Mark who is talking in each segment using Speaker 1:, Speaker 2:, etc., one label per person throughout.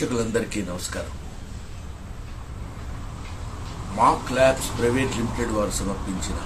Speaker 1: ప్రేక్షకులందరికీ నమస్కారం మాక్ labs private limited వారు సమర్పించిన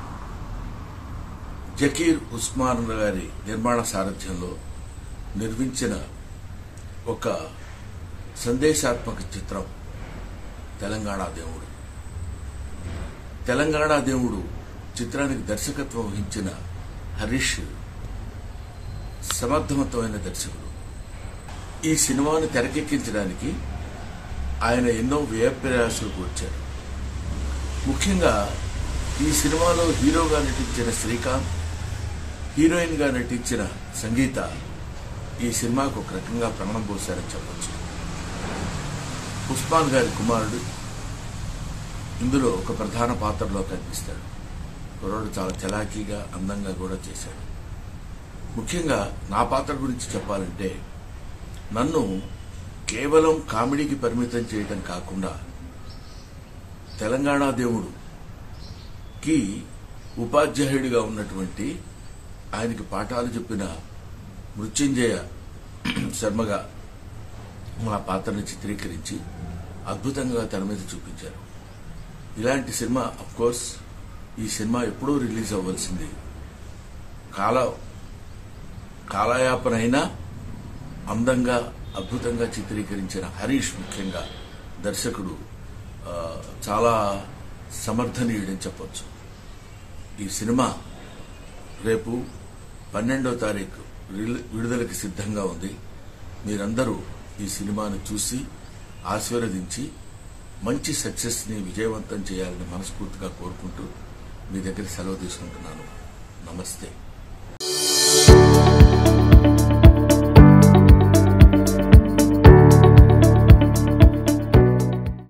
Speaker 1: జకీర్ ఉస్మాన్ గారి నిర్మాణ సారథ్యంలో నిర్మించిన ఒక సందేశాత్మక చిత్రం తెలంగాణ దేవుడు తెలంగాణ దేవుడు చిత్రానికి దర్శకత్వం వహించిన హరీష్ సమర్థవంతమైన దర్శకుడు ఈ సినిమాను తెరకెక్కించడానికి ఆయన ఎన్నో వ్యయప్రయాసాలకు వచ్చారు ముఖ్యంగా ఈ సినిమాలో హీరోగా నటించిన శ్రీకాంత్ హీరోయిన్ గా నటించిన సంగీత ఈ సినిమాకు ఒక రకంగా ప్రాణం పోశారని చెప్పొచ్చు ఉస్మాన్ గారి కుమారుడు ఇందులో ఒక ప్రధాన పాత్రలో కనిపిస్తాడు కుర్రాడు చాలా చలాకీగా అందంగా కూడా చేశాడు ముఖ్యంగా నా పాత్ర గురించి చెప్పాలంటే నన్ను కేవలం కామెడీకి పరిమితం చేయడం కాకుండా తెలంగాణ దేవుడుకి ఉపాధ్యాయుడిగా ఉన్నటువంటి ఆయనకి పాఠాలు చెప్పిన మృత్యుంజయ శర్మగా మా పాత్రను చిత్రీకరించి అద్భుతంగా తెర మీద చూపించారు ఇలాంటి సినిమా కోర్స్ ఈ సినిమా ఎప్పుడూ రిలీజ్ అవ్వాల్సింది కాల కాలయాపనైనా అందంగా అద్భుతంగా చిత్రీకరించిన హరీష్ ముఖ్యంగా దర్శకుడు ఆ, చాలా సమర్థనీయుడని చెప్పొచ్చు ఈ సినిమా రేపు పన్నెండో తారీఖు రిల్- విడుదలకి సిద్ధంగా ఉంది మీరందరూ ఈ సినిమాను చూసి ఆశీర్వదించి మంచి సక్సెస్ ని విజయవంతం చేయాలని మనస్ఫూర్తిగా కోరుకుంటూ మీ దగ్గర సెలవు తీసుకుంటున్నాను నమస్తే